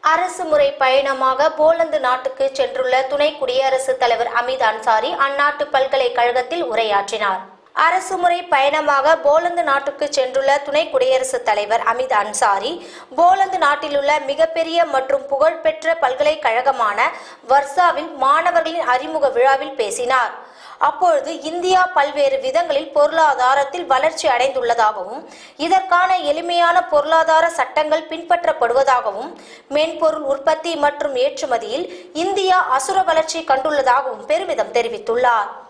அரசு முறை பயணமாக போலந்து நாட்டுக்கு சென்றுள்ள துணை குடியரசுத் தலைவர் அமித் அன்சாரி அந்நாட்டு பல்கலைக்கழகத்தில் உரையாற்றினார் அரசு முறை பயணமாக போலந்து நாட்டுக்கு சென்றுள்ள துணை குடியரசுத் தலைவர் அமித் அன்சாரி போலந்து நாட்டிலுள்ள மிகப்பெரிய மற்றும் புகழ்பெற்ற பல்கலைக்கழகமான வர்சாவில் மாணவர்களின் அறிமுக விழாவில் பேசினார் அப்பொழுது இந்தியா பல்வேறு விதங்களில் பொருளாதாரத்தில் வளர்ச்சி அடைந்துள்ளதாகவும் இதற்கான எளிமையான பொருளாதார சட்டங்கள் பின்பற்றப்படுவதாகவும் மென்பொருள் உற்பத்தி மற்றும் ஏற்றுமதியில் இந்தியா அசுர வளர்ச்சி கண்டுள்ளதாகவும் பெருமிதம் தெரிவித்துள்ளார்